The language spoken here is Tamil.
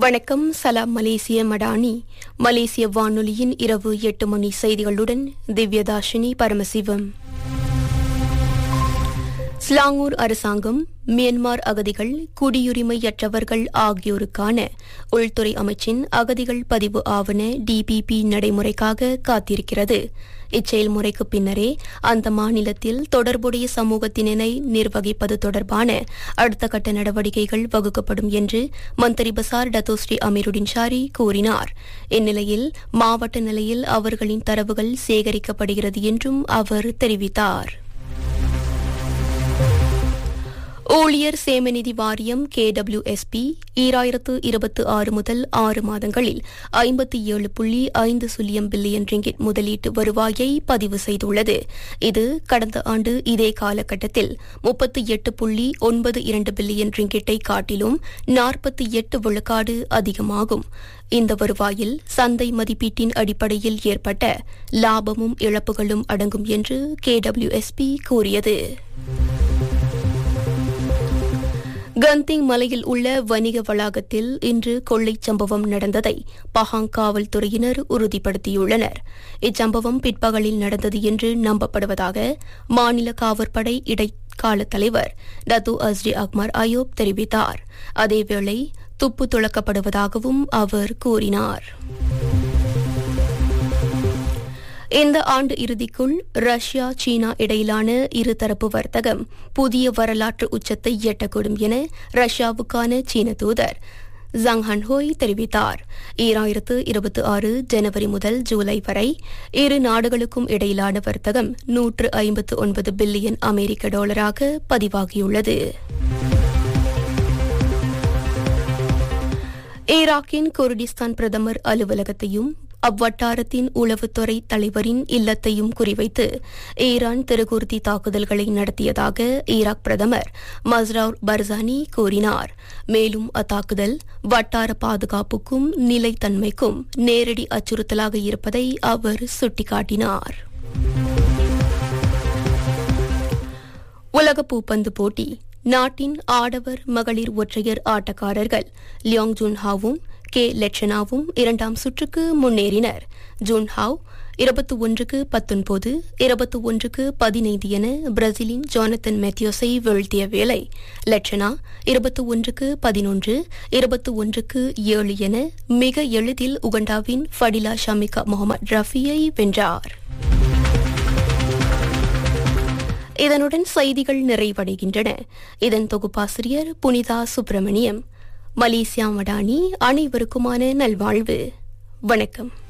வணக்கம் சலாம் மலேசிய மடானி மலேசிய வானொலியின் இரவு எட்டு மணி செய்திகளுடன் திவ்யதாஷினி பரமசிவம் ஸ்லாங்கூர் அரசாங்கம் மியன்மார் அகதிகள் குடியுரிமையற்றவர்கள் ஆகியோருக்கான உள்துறை அமைச்சின் அகதிகள் பதிவு ஆவண டிபிபி நடைமுறைக்காக காத்திருக்கிறது இச்செயல்முறைக்கு பின்னரே அந்த மாநிலத்தில் தொடர்புடைய சமூகத்தினரை நிர்வகிப்பது தொடர்பான அடுத்த கட்ட நடவடிக்கைகள் வகுக்கப்படும் என்று மந்திரி பசார் டத்தோஸ்ரீ அமீருடின் ஷாரி கூறினார் இந்நிலையில் மாவட்ட நிலையில் அவர்களின் தரவுகள் சேகரிக்கப்படுகிறது என்றும் அவர் தெரிவித்தார் ஊழியர் சேமநிதி வாரியம் கேடபிள்யூஎஸ்பி ஈராயிரத்து இருபத்தி ஆறு முதல் ஆறு மாதங்களில் ஐம்பத்தி ஏழு புள்ளி ஐந்து சுல்லியம் பில்லியன் ரிங்கிட் முதலீட்டு வருவாயை பதிவு செய்துள்ளது இது கடந்த ஆண்டு இதே காலகட்டத்தில் முப்பத்தி எட்டு புள்ளி ஒன்பது இரண்டு பில்லியன் ரிங்கிட்டை காட்டிலும் நாற்பத்தி எட்டு விழுக்காடு அதிகமாகும் இந்த வருவாயில் சந்தை மதிப்பீட்டின் அடிப்படையில் ஏற்பட்ட லாபமும் இழப்புகளும் அடங்கும் என்று கேடபிள்யூஎஸ்பி கூறியது கந்திங் மலையில் உள்ள வணிக வளாகத்தில் இன்று கொள்ளைச் சம்பவம் நடந்ததை பஹாங் காவல்துறையினர் உறுதிப்படுத்தியுள்ளனர் இச்சம்பவம் பிற்பகலில் நடந்தது என்று நம்பப்படுவதாக மாநில காவற்படை இடைக்கால தலைவர் டத்து அஸ்ரி அக்மர் அயோப் தெரிவித்தார் அதேவேளை துப்பு துளக்கப்படுவதாகவும் அவர் கூறினார் இந்த ஆண்டு இறுதிக்குள் ரஷ்யா சீனா இடையிலான இருதரப்பு வர்த்தகம் புதிய வரலாற்று உச்சத்தை எட்டக்கூடும் என ரஷ்யாவுக்கான சீன தூதர் ஜங் ஹன்ஹோய் தெரிவித்தார் ஈராயிரத்து இருபத்தி ஆறு ஜனவரி முதல் ஜூலை வரை இரு நாடுகளுக்கும் இடையிலான வர்த்தகம் நூற்று ஐம்பத்து ஒன்பது பில்லியன் அமெரிக்க டாலராக பதிவாகியுள்ளது ஈராக்கின் குர்டிஸ்தான் பிரதமர் அலுவலகத்தையும் அவ்வட்டாரத்தின் உளவுத்துறை தலைவரின் இல்லத்தையும் குறிவைத்து ஈரான் திருகுர்தி தாக்குதல்களை நடத்தியதாக ஈராக் பிரதமர் மஸ்ரவுர் பர்சானி கூறினார் மேலும் அத்தாக்குதல் வட்டார பாதுகாப்புக்கும் நிலைத்தன்மைக்கும் நேரடி அச்சுறுத்தலாக இருப்பதை அவர் சுட்டிக்காட்டினார் உலக பூப்பந்து போட்டி நாட்டின் ஆடவர் மகளிர் ஒற்றையர் ஆட்டக்காரர்கள் லியோங் ஜுன்ஹாவும் கே லெட்சனாவும் இரண்டாம் சுற்றுக்கு முன்னேறினர் ஜுன்ஹாவ் இருபத்தி ஒன்றுக்கு பத்தொன்பது இருபத்தி ஒன்றுக்கு பதினைந்து என பிரேசிலின் ஜானத்தன் மேத்யூஸை வீழ்த்திய வேளை லட்சனா இருபத்தி ஒன்றுக்கு பதினொன்று இருபத்தி ஒன்றுக்கு ஏழு என மிக எளிதில் உகண்டாவின் ஃபடிலா ஷமிகா முகமது ரஃபியை வென்றார் இதனுடன் செய்திகள் நிறைவடைகின்றன இதன் தொகுப்பாசிரியர் புனிதா சுப்பிரமணியம் மலேசியா மடானி அனைவருக்குமான நல்வாழ்வு வணக்கம்